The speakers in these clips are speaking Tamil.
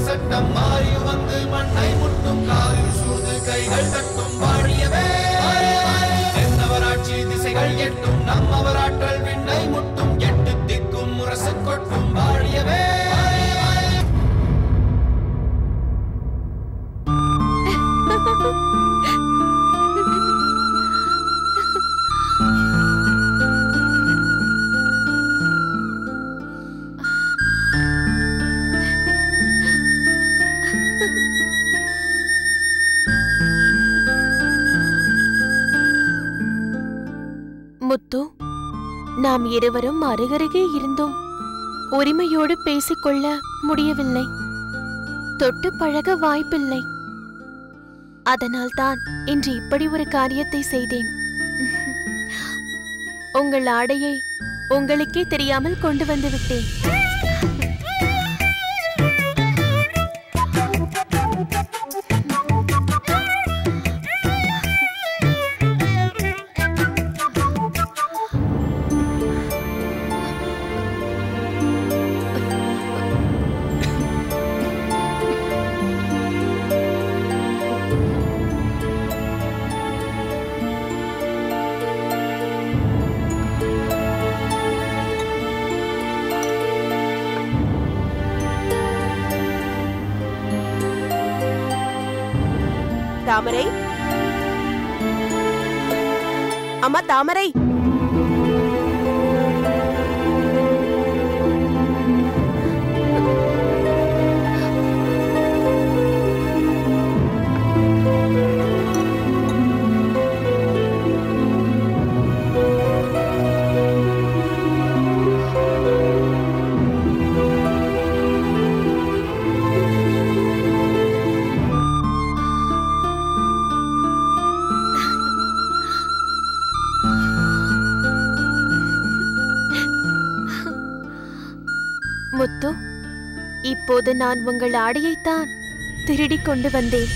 சட்டம் மாறி வந்து மண்ணை முட்டும் காலில் சூழ்ந்து கைகள் தட்டும் வாழியவே தென்னவராட்சி திசைகள் எட்டும் நம்மவராற்றல் விண்ணை முட்டும் எட்டு திக்கும் முரசு கொட்டும் வாழியவே முத்து நாம் இருவரும் அருகருகே இருந்தோம் உரிமையோடு பேசிக்கொள்ள முடியவில்லை தொட்டு பழக வாய்ப்பில்லை அதனால்தான் இன்று இப்படி ஒரு காரியத்தை செய்தேன் உங்கள் ஆடையை உங்களுக்கே தெரியாமல் கொண்டு வந்து விட்டேன் தாமரை அம்மா தாமரை முத்து இப்போது நான் உங்கள் ஆடையைத்தான் திருடிக் கொண்டு வந்தேன்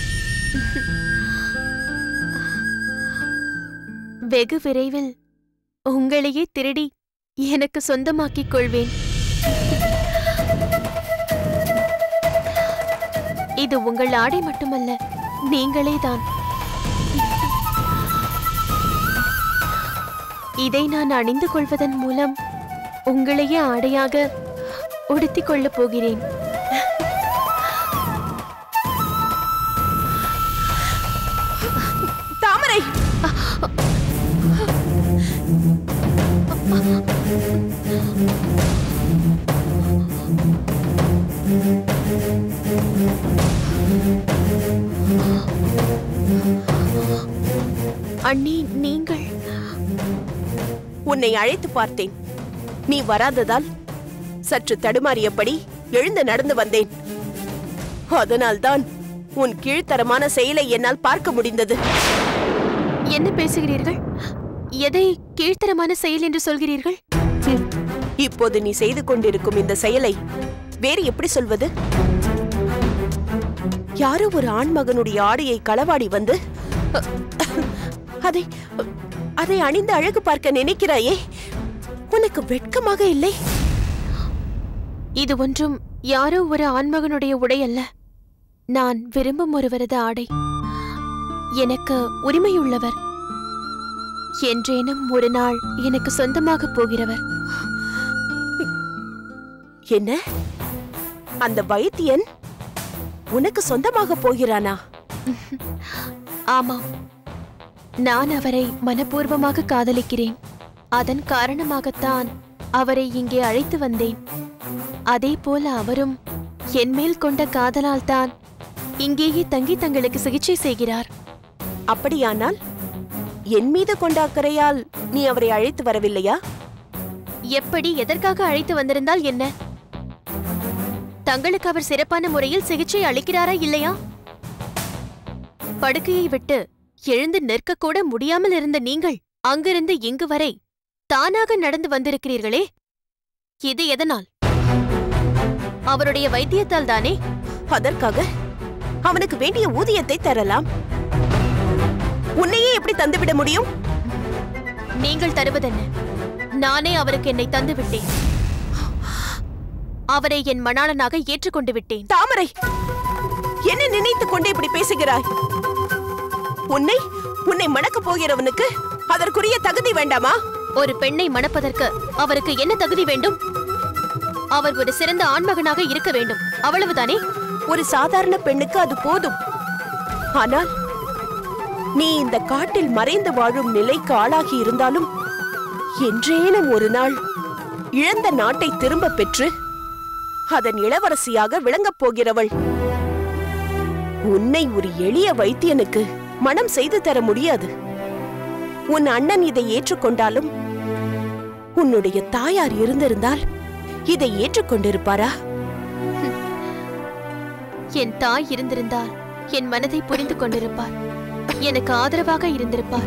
வெகு விரைவில் உங்களையே திருடி எனக்கு சொந்தமாக்கிக் கொள்வேன் இது உங்கள் ஆடை மட்டுமல்ல நீங்களேதான் இதை நான் அணிந்து கொள்வதன் மூலம் உங்களையே ஆடையாக உடுத்திக் கொள்ளப் போகிறேன் தாமரை அண்ணி நீங்கள் உன்னை அழைத்து பார்த்தேன் நீ வராததால் சற்று தடுமாறியபடி எழுந்து நடந்து வந்தேன் அதனால்தான் உன் கீழ்த்தரமான செயலை என்னால் பார்க்க முடிந்தது என்ன பேசுகிறீர்கள் எதை கீழ்த்தரமான செயல் என்று சொல்கிறீர்கள் ஹம், இப்போது நீ செய்து கொண்டிருக்கும் இந்த செயலை வேறு எப்படி சொல்வது யாரோ ஒரு ஆண்மகனுடைய ஆடையை களவாடி வந்து அ, அதை அதை அணிந்து அழகு பார்க்க நினைக்கிறாயே உனக்கு வெட்கமாக இல்லை இது ஒன்றும் யாரோ ஒரு ஆண்மகனுடைய உடை அல்ல நான் விரும்பும் ஒருவரது ஆடை எனக்கு உரிமையுள்ளவர் என்றேனும் ஒரு நாள் எனக்கு சொந்தமாக போகிறவர் என்ன அந்த வைத்தியன் உனக்கு சொந்தமாக போகிறானா ஆமாம் நான் அவரை மனப்பூர்வமாக காதலிக்கிறேன் அதன் காரணமாகத்தான் அவரை இங்கே அழைத்து வந்தேன் அதே போல அவரும் என் மேல் கொண்ட காதலால் தான் இங்கேயே தங்கி தங்களுக்கு சிகிச்சை செய்கிறார் அப்படியானால் என் மீது கொண்ட அக்கறையால் நீ அவரை அழைத்து வரவில்லையா எப்படி எதற்காக அழைத்து வந்திருந்தால் என்ன தங்களுக்கு அவர் சிறப்பான முறையில் சிகிச்சை அளிக்கிறாரா இல்லையா படுக்கையை விட்டு எழுந்து நிற்கக்கூட முடியாமல் இருந்த நீங்கள் அங்கிருந்து இங்கு வரை தானாக நடந்து வந்திருக்கிறீர்களே இது எதனால் அவருடைய வைத்தியத்தால் தானே அதற்காக அவனுக்கு வேண்டிய ஊதியத்தை தரலாம் உன்னையே எப்படி தந்துவிட முடியும் நீங்கள் தருவதென்ன நானே அவருக்கு என்னை தந்து விட்டேன் அவரை என் மணாளனாக ஏற்றுக்கொண்டு விட்டேன் தாமரை என்ன நினைத்துக் கொண்டு இப்படி பேசுகிறாய் உன்னை உன்னை மணக்க போகிறவனுக்கு அதற்குரிய தகுதி வேண்டாமா ஒரு பெண்ணை மணப்பதற்கு அவருக்கு என்ன தகுதி வேண்டும் அவர் ஒரு சிறந்த ஆண்மகனாக இருக்க வேண்டும் அவ்வளவுதானே ஒரு சாதாரண பெண்ணுக்கு அது போதும் ஆனால் நீ இந்த காட்டில் மறைந்து வாழும் நிலைக்கு ஆளாகி இருந்தாலும் என்றேனும் ஒரு நாள் இழந்த நாட்டை திரும்ப பெற்று அதன் இளவரசியாக விளங்கப் போகிறவள் உன்னை ஒரு எளிய வைத்தியனுக்கு மனம் செய்து தர முடியாது உன் அண்ணன் இதை ஏற்றுக்கொண்டாலும் உன்னுடைய தாயார் இருந்திருந்தால் இதை ஏற்றுக்கொண்டிருப்பாரா என் தாய் இருந்திருந்தால் என் மனதை புரிந்து கொண்டிருப்பார் எனக்கு ஆதரவாக இருந்திருப்பார்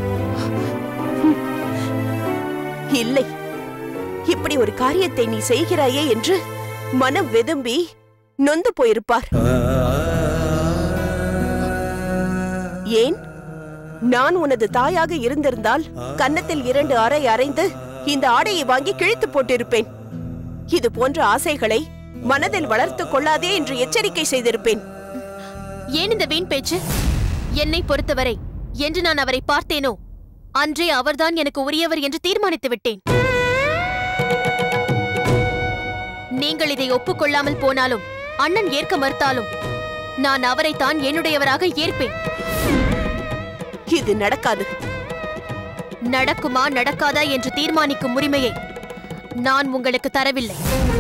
இல்லை இப்படி ஒரு காரியத்தை நீ செய்கிறாயே என்று மனம் வெதும்பி நொந்து போயிருப்பார் ஏன் நான் உனது தாயாக இருந்திருந்தால் கன்னத்தில் இரண்டு அறை அறைந்து இந்த ஆடையை வாங்கி கிழித்து போட்டிருப்பேன் இது போன்ற ஆசைகளை மனதில் வளர்த்துக் கொள்ளாதே என்று எச்சரிக்கை செய்திருப்பேன் ஏன் இந்த வீண் பேச்சு என்னை பொறுத்தவரை என்று நான் அவரை பார்த்தேனோ அன்றே அவர்தான் எனக்கு உரியவர் என்று தீர்மானித்து விட்டேன் நீங்கள் இதை ஒப்புக்கொள்ளாமல் போனாலும் அண்ணன் ஏற்க மறுத்தாலும் நான் அவரைத்தான் என்னுடையவராக ஏற்பேன் இது நடக்காது நடக்குமா நடக்காதா என்று தீர்மானிக்கும் உரிமையை நான் உங்களுக்கு தரவில்லை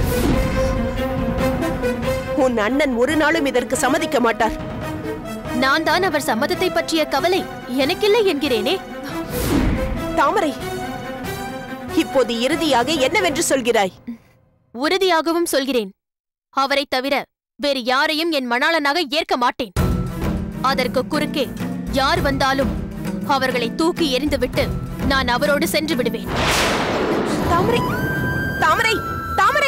உன் அண்ணன் ஒரு நாளும் இதற்கு சம்மதிக்க மாட்டார் நான் தான் அவர் சம்மதத்தை பற்றிய கவலை எனக்கில்லை என்கிறேனே தாமரை இப்போது இறுதியாக என்னவென்று சொல்கிறாய் உறுதியாகவும் சொல்கிறேன் அவரைத் தவிர வேறு யாரையும் என் மணாளனாக ஏற்க மாட்டேன் அதற்கு குறுக்கே யார் வந்தாலும் அவர்களை தூக்கி எறிந்துவிட்டு நான் அவரோடு சென்று விடுவேன் தாமரை தாமரை தாமரை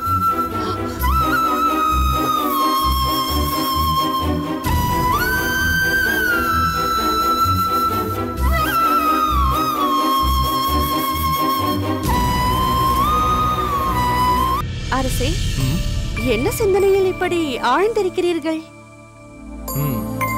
அரசே என்ன சிந்தனையில் இப்படி ஆழ்ந்திருக்கிறீர்கள் ம்.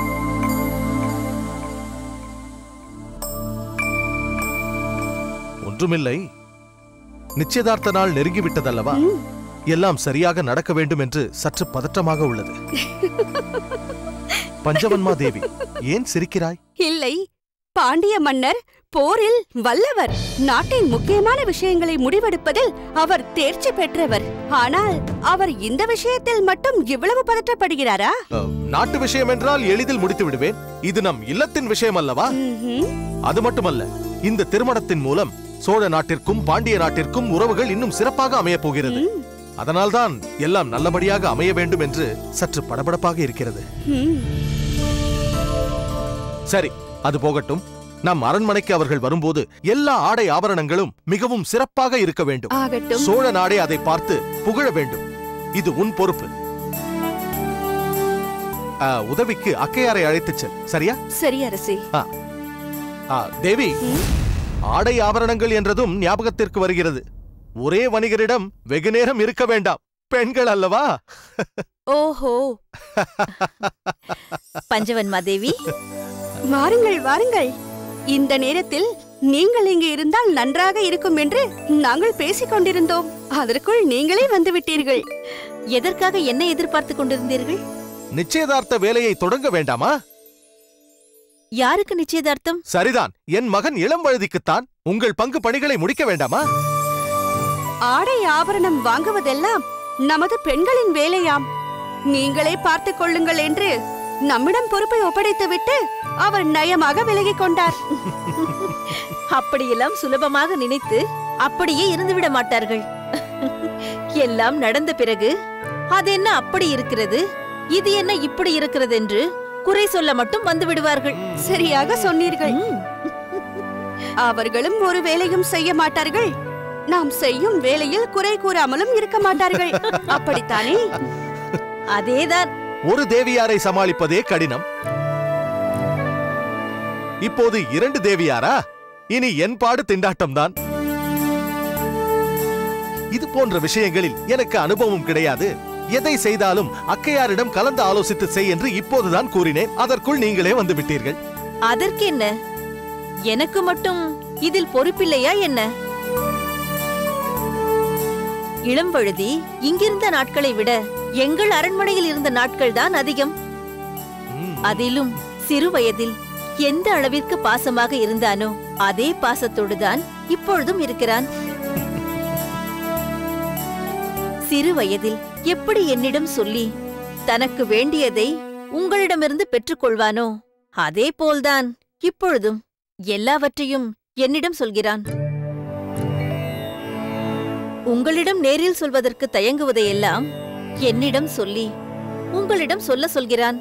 ஒன்றுமில்லை நிச்சயதார்த்த நாள் நெருங்கிவிட்டதல்லவா எல்லாம் சரியாக நடக்க வேண்டும் என்று சற்று பதற்றமாக உள்ளது பஞ்சவன்மா தேவி ஏன் சிரிக்கிறாய் இல்லை பாண்டிய மன்னர் போரில் வல்லவர் நாட்டின் முக்கியமான விஷயங்களை முடிவெடுப்பதில் அவர் தேர்ச்சி பெற்றவர் ஆனால் அவர் இந்த விஷயத்தில் மட்டும் இவ்வளவு பதற்றப்படுகிறாரா அஹ், நாட்டு விஷயம் என்றால் எளிதில் முடித்து விடுவேன் இது நம் இல்லத்தின் விஷயம் அல்லவா ம்ஹும். அது மட்டுமல்ல இந்த திருமணத்தின் மூலம் சோழ நாட்டிற்கும் பாண்டிய நாட்டிற்கும் உறவுகள் இன்னும் சிறப்பாக அமையப் போகிறது அதனால்தான் எல்லாம் நல்லபடியாக அமைய வேண்டும் என்று சற்று படபடப்பாக இருக்கிறது ம். சரி அது போகட்டும் நம் அரண்மனைக்கு அவர்கள் வரும்போது எல்லா ஆடை ஆபரணங்களும் மிகவும் சிறப்பாக இருக்க வேண்டும் ஆகட்டும் சோழ நாடே அதை பார்த்து புகழ வேண்டும் இது உன் பொறுப்பு ஆ, உதவிக்கு அக்கையாரை அழைத்துச் செல் சரியா சரி அரசே ஆ, தேவி ஆடை ஆபரணங்கள் என்றதும் ஞாபகத்திற்கு வருகிறது ஒரே வணிகரிடம் வெகு நேரம் இருக்க வேண்டாம் பெண்கள் அல்லவா ஓஹோ பஞ்சவன்மா தேவி வாருங்கள் வாருங்கள் இந்த நேரத்தில் நீங்கள் இங்கு இருந்தால் நன்றாக இருக்கும் என்று நாங்கள் பேசிக் கொண்டிருந்தோம் அதற்குள் நீங்களே வந்துவிட்டீர்கள் எதற்காக என்ன எதிர்பார்த்து கொண்டிருந்தீர்கள் நிச்சயதார்த்த வேலையை தொடங்க வேண்டாமா யாருக்கு நிச்சயதார்த்தம் சரிதான் என் மகன் இளம் வழுதிக்குத்தான் உங்கள் பங்கு பணிகளை முடிக்க வேண்டாமா ஆடை ஆபரணம் வாங்குவதெல்லாம் நமது பெண்களின் வேலையாம் நீங்களே பார்த்துக் கொள்ளுங்கள் என்று நம்மிடம் பொறுப்பை ஒப்படைத்துவிட்டு அவர் நயமாக விலகிக் கொண்டார் அப்படியெல்லாம் சுலபமாக நினைத்து அப்படியே இருந்துவிட மாட்டார்கள் எல்லாம் நடந்த பிறகு அது என்ன அப்படி இருக்கிறது இது என்ன இப்படி இருக்கிறது என்று குறை சொல்ல மட்டும் வந்து விடுவார்கள் சரியாக சொன்னீர்கள் ம், அவர்களும் ஒரு வேலையும் செய்ய மாட்டார்கள் நாம் செய்யும் வேலையில் குறை கூறாமலும் இருக்க மாட்டார்கள் அப்படித்தானே அதேதான் ஒரு தேவியாரை சமாளிப்பதே கடினம் இப்போது இரண்டு தேவியாரா இனி என் பாடு திண்டாட்டம்தான் இது போன்ற விஷயங்களில் எனக்கு அனுபவம் கிடையாது எதை செய்தாலும் அக்கையாரிடம் கலந்து ஆலோசித்து செய் என்று இப்போதுதான் கூறினேன் அதற்குள் நீங்களே வந்து விட்டீர்கள் அதற்கென்ன எனக்கு மட்டும் இதில் பொறுப்பில்லையா என்ன இளம்வழுதி இங்கிருந்த நாட்களை விட எங்கள் அரண்மனையில் இருந்த நாட்கள் தான் அதிகம் ம், அதிலும் சிறு வயதில் எந்த அளவிற்கு பாசமாக இருந்தானோ அதே பாசத்தோடுதான் இப்பொழுதும் இருக்கிறான் சிறு வயதில் எப்படி என்னிடம் சொல்லி தனக்கு வேண்டியதை உங்களிடமிருந்து பெற்றுக்கொள்வானோ அதே போல்தான் இப்பொழுதும் எல்லாவற்றையும் என்னிடம் சொல்கிறான் உங்களிடம் நேரில் சொல்வதற்கு தயங்குவதையெல்லாம் என்னிடம் சொல்லி உங்களிடம் சொல்ல சொல்கிறான்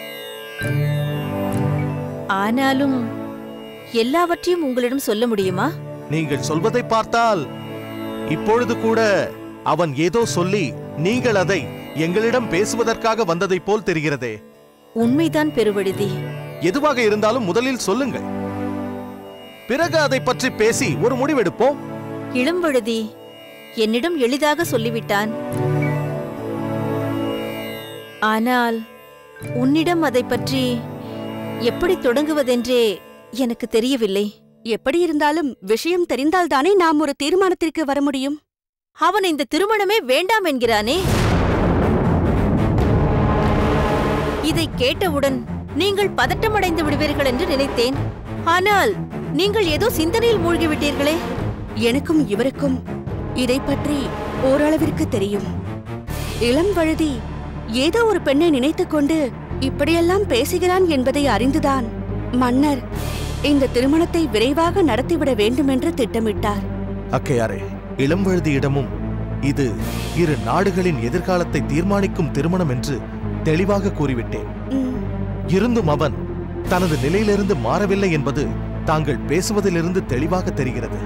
ஆனாலும் எல்லாவற்றையும் உங்களிடம் சொல்ல முடியுமா நீங்கள் சொல்வதை பார்த்தால் இப்பொழுது கூட அவன் ஏதோ சொல்லி நீங்கள் அதை எங்களிடம் பேசுவதற்காக வந்ததைப் போல் தெரிகிறதே உண்மைதான் பெருவழுதி எதுவாக இருந்தாலும் முதலில் சொல்லுங்கள் பிறகு அதை பற்றி பேசி ஒரு முடிவெடுப்போம் இளம்வழுதி என்னிடம் எளிதாக சொல்லிவிட்டான் ஆனால் உன்னிடம் அதை பற்றி எப்படி தொடங்குவதென்றே எனக்கு தெரியவில்லை எப்படி இருந்தாலும் விஷயம் தெரிந்தால்தானே நாம் ஒரு தீர்மானத்திற்கு வர முடியும் அவன் இந்த திருமணமே வேண்டாம் என்கிறானே இதை கேட்டவுடன் நீங்கள் பதட்டமடைந்து விடுவீர்கள் என்று நினைத்தேன் ஆனால் நீங்கள் ஏதோ சிந்தனையில் மூழ்கிவிட்டீர்களே எனக்கும் இவருக்கும் இதை பற்றி ஓரளவிற்கு தெரியும் இளம் வழுதி ஏதோ ஒரு பெண்ணை நினைத்துக் கொண்டு இப்படியெல்லாம் பேசுகிறான் என்பதை அறிந்துதான் மன்னர் இந்த திருமணத்தை விரைவாக நடத்திவிட வேண்டுமென்று திட்டமிட்டார் அக்கையாரே இளம்வழுதியிடமும் இது இரு நாடுகளின் எதிர்காலத்தை தீர்மானிக்கும் திருமணம் என்று தெளிவாக கூறிவிட்டேன் ம், இருந்தும் அவன் தனது நிலையிலிருந்து மாறவில்லை என்பது தாங்கள் பேசுவதிலிருந்து தெளிவாக தெரிகிறது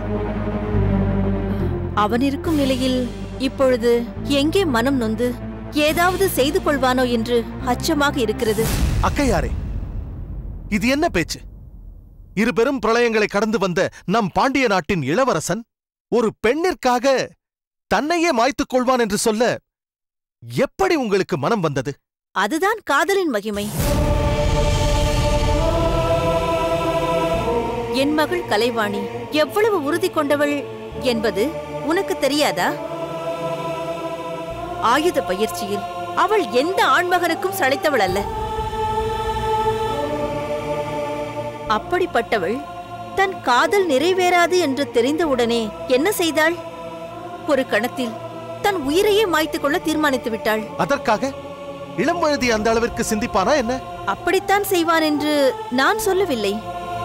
அவன் இருக்கும் நிலையில் இப்பொழுது எங்கே மனம் நொந்து ஏதாவது செய்து கொள்வானோ என்று அச்சமாக இருக்கிறது அக்கையாரே இது என்ன பேச்சு இரு பெரும் பிரளயங்களை கடந்து வந்த நம் பாண்டிய நாட்டின் இளவரசன் ஒரு பெண்ணிற்காக தன்னையே மாய்த்துக் கொள்வான் என்று சொல்ல எப்படி உங்களுக்கு மனம் வந்தது அதுதான் காதலின் மகிமை என் மகள் கலைவாணி எவ்வளவு உறுதி கொண்டவள் என்பது உனக்கு தெரியாதா ஆயுத பயிற்சியில் அவள் எந்த ஆண்மகனுக்கும் சளைத்தவள் அல்ல அப்படிப்பட்டவள் தன் காதல் நிறைவேறாது என்று தெரிந்தவுடனே என்ன செய்தாள் ஒரு கணத்தில் தன் உயிரையே மாய்த்துக் கொள்ள தீர்மானித்து விட்டாள் அதற்காக இளம்வழுதி அந்த அளவிற்கு சிந்திப்பானா என்ன அப்படித்தான் செய்வான் என்று நான் சொல்லவில்லை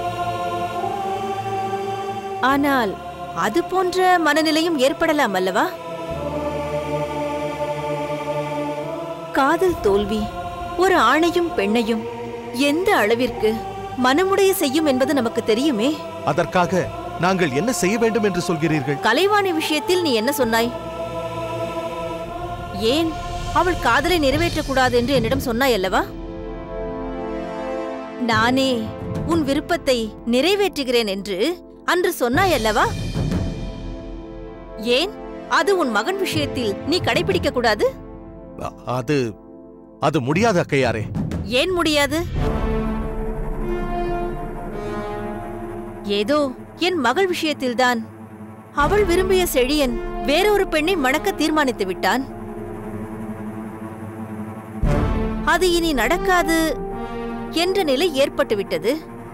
ஆனால் அது போன்ற மனநிலையும் ஏற்படலாம் அல்லவா காதல் தோல்வி ஒரு ஆணையும் பெண்ணையும் எந்த அளவிற்கு மனமுடைய செய்யும் என்பது நமக்கு தெரியுமே அதற்காக நாங்கள் என்ன செய்ய வேண்டும் என்று சொல்கிறீர்கள் கலைவாணி விஷயத்தில் நீ என்ன சொன்னாய் ஏன் அவள் காதலை நிறைவேற்றக்கூடாது என்று என்னிடம் சொன்னாய் அல்லவா நானே உன் விருப்பத்தை நிறைவேற்றுகிறேன் என்று அன்று சொன்னாய் அல்லவா ஏன் அது உன் மகன் விஷயத்தில் நீ கடைபிடிக்க கூடாது அ- அது அது முடியாது அக்கையாரே ஏன் முடியாது ஏதோ என் மகள் விஷயத்தில்தான் அவள் விரும்பிய செழியன் வேறொரு பெண்ணை மணக்க தீர்மானித்து விட்டான் அது இனி நடக்காது என்ற நிலை ஏற்பட்டுவிட்டது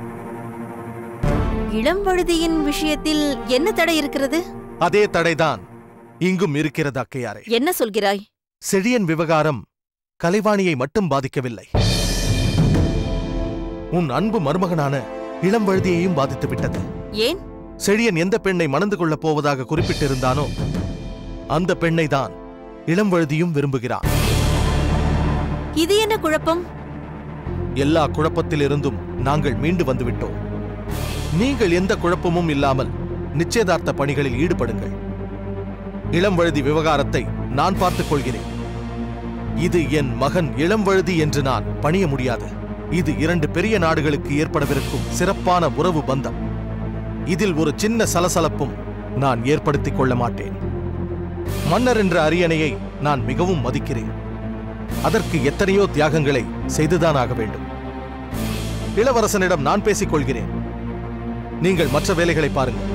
இளம் வழுதியின் விஷயத்தில் என்ன தடை இருக்கிறது அதே தடைதான் இங்கும் இருக்கிறது அக்கையாரே என்ன சொல்கிறாய் செழியன் விவகாரம் கலைவாணியை மட்டும் பாதிக்கவில்லை உன் அன்பு மருமகனான இளம்வழுதியையும் பாதித்து விட்டது ஏன் செழியன் எந்த பெண்ணை மணந்து கொள்ளப் போவதாக குறிப்பிட்டிருந்தானோ அந்த பெண்ணை தான் இளம்வழுதியும் விரும்புகிறான் இது என்ன குழப்பம் எல்லா குழப்பத்திலிருந்தும் நாங்கள் மீண்டு வந்துவிட்டோம் நீங்கள் எந்த குழப்பமும் இல்லாமல் நிச்சயதார்த்த பணிகளில் ஈடுபடுங்கள் இளம்வழுதி விவகாரத்தை நான் பார்த்துக் கொள்கிறேன் இது என் மகன் இளம்வழுதி என்று நான் பணிய முடியாது இது இரண்டு பெரிய நாடுகளுக்கு ஏற்படவிருக்கும் சிறப்பான உறவு பந்தம் இதில் ஒரு சின்ன சலசலப்பும் நான் ஏற்படுத்திக் கொள்ள மாட்டேன் மன்னர் என்ற அரியணையை நான் மிகவும் மதிக்கிறேன் அதற்கு எத்தனையோ தியாகங்களை செய்துதான் ஆக வேண்டும் இளவரசனிடம் நான் பேசிக் கொள்கிறேன் நீங்கள் மற்ற வேலைகளை பாருங்கள்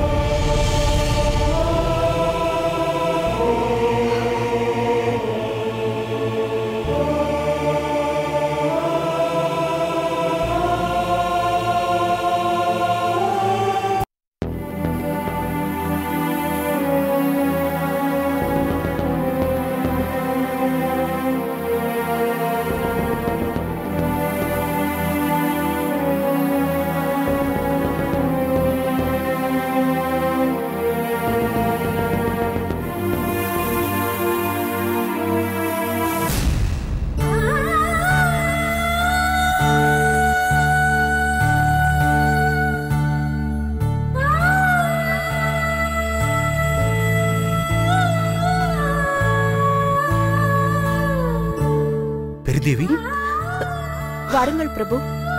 பெருதேவி வாருங்கள் பிரபு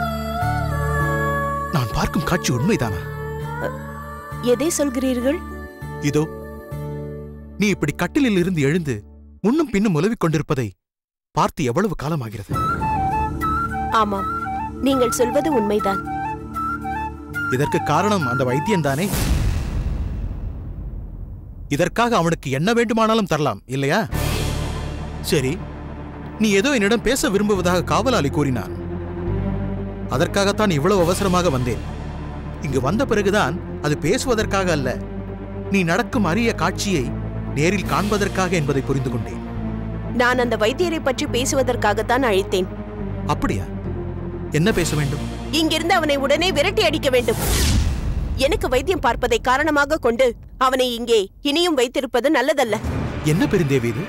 நான் பார்க்கும் காட்சி உண்மைதானா எதை சொல்கிறீர்கள் இதோ நீ இப்படி கட்டிலில் இருந்து எழுந்து முன்னும் பின்னும் உலவிக் கொண்டிருப்பதை பார்த்து எவ்வளவு காலமாகிறது ஆமாம் நீங்கள் சொல்வது உண்மைதான் இதற்கு காரணம் அந்த வைத்தியன் தானே இதற்காக அவனுக்கு என்ன வேண்டுமானாலும் தரலாம் இல்லையா சரி நீ ஏதோ என்னிடம் பேச விரும்புவதாக காவலாளி கூறினான் அதற்காகத்தான் இவ்வளவு அவசரமாக வந்தேன் இங்கு வந்த பிறகுதான் அது பேசுவதற்காக அல்ல நீ நடக்கும் அரிய காட்சியை நேரில் காண்பதற்காக என்பதை புரிந்து கொண்டேன் நான் அந்த வைத்தியரை பற்றி பேசுவதற்காகத்தான் அழைத்தேன் அப்படியா என்ன பேச வேண்டும் இங்கிருந்து அவனை உடனே விரட்டி அடிக்க வேண்டும் எனக்கு வைத்தியம் பார்ப்பதை காரணமாக கொண்டு அவனை இங்கே இனியும் வைத்திருப்பது நல்லதல்ல என்ன பெருந்தேவி இது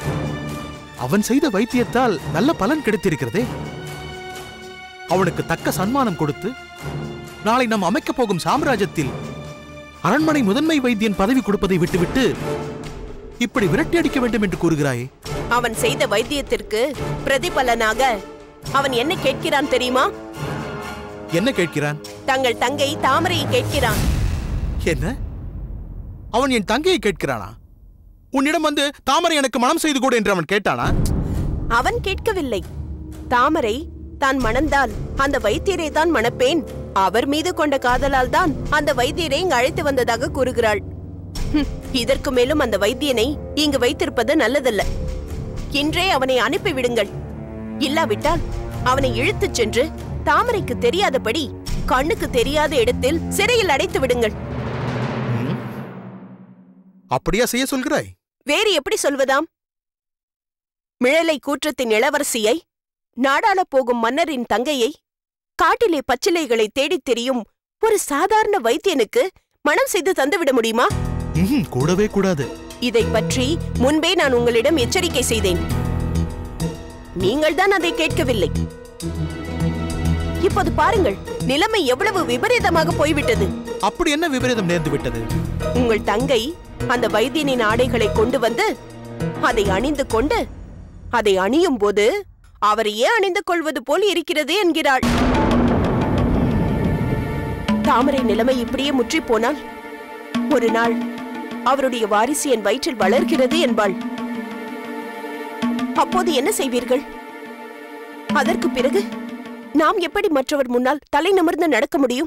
அவன் செய்த வைத்தியத்தால் நல்ல பலன் கிடைத்திருக்கிறதே அவனுக்கு தக்க சன்மானம் கொடுத்து நாளை நாம் அமைக்கப் போகும் சாம்ராஜ்யத்தில் அரண்மனை முதன்மை வைத்தியன் பதவி கொடுப்பதை விட்டுவிட்டு இப்படி விரட்டி அடிக்க வேண்டும் என்று கூறுகிறாயே அவன் செய்த வைத்தியத்திற்கு பிரதிபலனாக அவன் என்ன கேட்கிறான் தெரியுமா என்ன கேட்கிறான் தங்கள் தங்கை தாமரையை கேட்கிறான் என்ன அவன் என் தங்கையை கேட்கிறானா உன்னிடம் வந்து தாமரை எனக்கு மனம் செய்து கொடு என்று அவன் கேட்டானா அவன் கேட்கவில்லை தாமரை தான் மணந்தால் அந்த வைத்தியரை தான் மணப்பேன் அவர் மீது கொண்ட காதலால் தான் அந்த வைத்தியரை இங்கு அழைத்து வந்ததாக கூறுகிறாள் ஹும், இதற்கு மேலும் அந்த வைத்தியனை இங்கு வைத்திருப்பது நல்லதல்ல இன்றே அவனை அனுப்பி விடுங்கள் இல்லாவிட்டால் அவனை இழுத்துச் சென்று தாமரைக்கு தெரியாதபடி கண்ணுக்கு தெரியாத இடத்தில் சிறையில் அடைத்து விடுங்கள் ம்? அப்படியா செய்ய சொல்கிறாய் வேறு எப்படி சொல்வதாம் மிழலை கூற்றத்தின் இளவரசியை நாடாளப் போகும் மன்னரின் தங்கையை காட்டிலே பச்சிலைகளை தேடித் திரியும் ஒரு சாதாரண வைத்தியனுக்கு மனம் செய்து தந்துவிட முடியுமா ம்ஹும், கூடவே கூடாது இதை பற்றி முன்பே நான் உங்களிடம் எச்சரிக்கை செய்தேன் நீங்கள்தான் அதை கேட்கவில்லை இப்போது பாருங்கள் நிலைமை எவ்வளவு விபரீதமாக போய்விட்டது அப்படி என்ன விபரீதம் நேர்ந்து விட்டது உங்கள் தங்கை அந்த வைத்தியனின் ஆடைகளை கொண்டு வந்து அதை அணிந்து கொண்டு அதை அணியும் போது அவரையே அணிந்து கொள்வது போல் இருக்கிறது என்கிறாள் தாமரை நிலைமை இப்படியே முற்றி போனால் ஒரு நாள் அவருடைய வாரிசு என் வயிற்றில் வளர்கிறது என்பாள் அப்போது என்ன செய்வீர்கள் அதற்கு பிறகு நாம் எப்படி மற்றவர் முன்னால் தலை நிமிர்ந்து நடக்க முடியும்